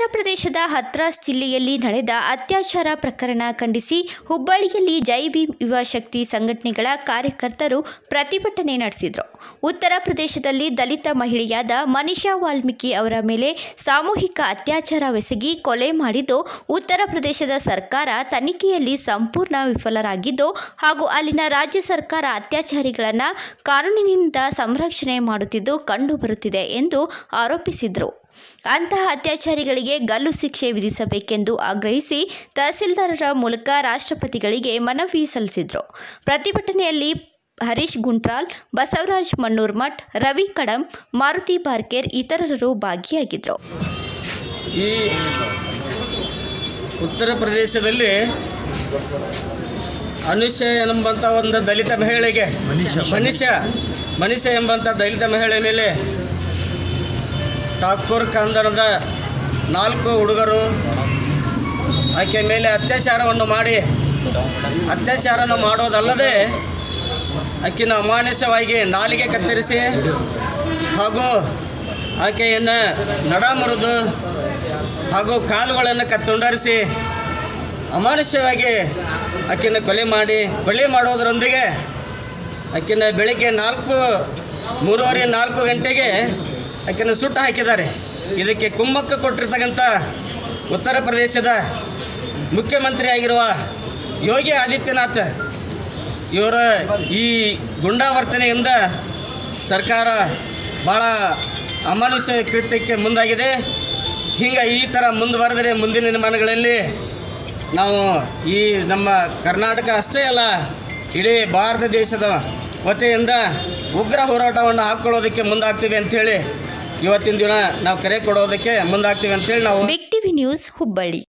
ಉತ್ತರ ಪ್ರದೇಶದ ಹತ್ರಾಸ್ ಜಿಲ್ಲೆಯಲ್ಲಿ ನಡೆದ ಅತ್ಯಾಚಾರ ಪ್ರಕರಣ ಖಂಡಿಸಿ ಹುಬ್ಬಳ್ಳಿಯಲ್ಲಿ ಜೈ ಭೀಮ್ ಯುವ ಶಕ್ತಿ ಸಂಘಟನೆಗಳ ಕಾರ್ಯಕರ್ತರು ಪ್ರತಿಭಟನೆ ನಡೆಸಿದರು ಉತ್ತರ ಪ್ರದೇಶದಲ್ಲಿ ದಲಿತ ಮಹಿಳೆಯಾದ ಮನಿಷಾ ವಾಲ್ಮೀಕಿ ಅವರ ಮೇಲೆ ಸಾಮೂಹಿಕ ಅತ್ಯಾಚಾರವೆಸಗಿ ಕೊಲೆ ಮಾಡಿದ್ದು ಉತ್ತರ ಪ್ರದೇಶದ ಸರ್ಕಾರ ತನಿಖೆಯಲ್ಲಿ ಸಂಪೂರ್ಣ ವಿಫಲರಾಗಿದ್ದು ಹಾಗೂ ಅಲ್ಲಿನ ರಾಜ್ಯ ಸರ್ಕಾರ ಅತ್ಯಾಚಾರಿಗಳನ್ನು ಕಾನೂನಿನಿಂದ ಸಂರಕ್ಷಣೆ ಮಾಡುತ್ತಿದ್ದು ಕಂಡುಬರುತ್ತಿದೆ ಎಂದು ಆರೋಪಿಸಿದರು ಅಂತಹ ಅತ್ಯಾಚಾರಿಗಳಿಗೆ ಗಲ್ಲು ಶಿಕ್ಷೆ ವಿಧಿಸಬೇಕೆಂದು ಆಗ್ರಹಿಸಿ ತಹಸೀಲ್ದಾರರ ಮೂಲಕ ರಾಷ್ಟ್ರಪತಿಗಳಿಗೆ ಮನವಿ ಸಲ್ಲಿಸಿದರು ಪ್ರತಿಭಟನೆಯಲ್ಲಿ ಹರೀಶ್ ಗುಂಟ್ರಾಲ್ ಬಸವರಾಜ್ ಮಣ್ಣೂರ್ಮಠ್ ರವಿ ಕಡಂ ಮಾರುತಿ ಬಾರ್ಕೇರ್ ಇತರರು ಭಾಗಿಯಾಗಿದ್ದರು ಈ ಉತ್ತರ ಪ್ರದೇಶದಲ್ಲಿ ಅನುಷ್ಯ ಎಂಬಂಥ ಒಂದು ದಲಿತ ಮಹಿಳೆಗೆ ಮನುಷ್ಯ ಮನುಷ್ಯ ಎಂಬಂಥ ದಲಿತ ಮಹಿಳೆ ಮೇಲೆ ಠಾಕೂರ್ ಖಾನ್ದನದ ನಾಲ್ಕು ಹುಡುಗರು ಆಕೆ ಮೇಲೆ ಅತ್ಯಾಚಾರವನ್ನು ಮಾಡಿ ಅತ್ಯಾಚಾರನ ಮಾಡೋದಲ್ಲದೆ ಆಕಿನ ಅಮಾನುಷವಾಗಿ ನಾಲಿಗೆ ಕತ್ತರಿಸಿ ಹಾಗೂ ಆಕೆಯನ್ನು ನಡ ಮುರಿದು ಹಾಗೂ ಕಾಲುಗಳನ್ನು ಕತ್ತುಂಡರಿಸಿ ಅಮಾನುಷ್ಯವಾಗಿ ಆಕೆನ ಕೊಲೆ ಮಾಡಿ ಕೊಲೆ ಮಾಡೋದರೊಂದಿಗೆ ಆಕೆನ ಬೆಳಿಗ್ಗೆ ನಾಲ್ಕು ಮೂರುವರೆ ನಾಲ್ಕು ಗಂಟೆಗೆ ಆಕೆನ ಸುಟ್ಟು ಹಾಕಿದ್ದಾರೆ ಇದಕ್ಕೆ ಕುಮ್ಮಕ್ಕ ಕೊಟ್ಟಿರ್ತಕ್ಕಂಥ ಉತ್ತರ ಪ್ರದೇಶದ ಮುಖ್ಯಮಂತ್ರಿಯಾಗಿರುವ ಯೋಗಿ ಆದಿತ್ಯನಾಥ್ ಇವರ ಈ ಗುಂಡಾವರ್ತನೆಯಿಂದ ಸರ್ಕಾರ ಭಾಳ ಅಮಾನುಷ್ಯ ಕೃತ್ಯಕ್ಕೆ ಮುಂದಾಗಿದೆ ಹಿಂಗೆ ಈ ಥರ ಮುಂದುವರೆದರೆ ಮುಂದಿನ ದಿನಮಾನಗಳಲ್ಲಿ ನಾವು ಈ ನಮ್ಮ ಕರ್ನಾಟಕ ಅಷ್ಟೇ ಅಲ್ಲ ಇಡೀ ಭಾರತ ದೇಶದ ವತಿಯಿಂದ ಉಗ್ರ ಹೋರಾಟವನ್ನು ಹಾಕ್ಕೊಳ್ಳೋದಕ್ಕೆ ಮುಂದಾಗ್ತೀವಿ ಅಂಥೇಳಿ ಇವತ್ತಿನ ದಿನ ನಾವು ಕರೆ ಕೊಡೋದಕ್ಕೆ ಮುಂದಾಗ್ತೀವಿ ಅಂಥೇಳಿ ನಾವು ಬಿಗ್ ಟಿವಿ ನ್ಯೂಸ್ ಹುಬ್ಬಳ್ಳಿ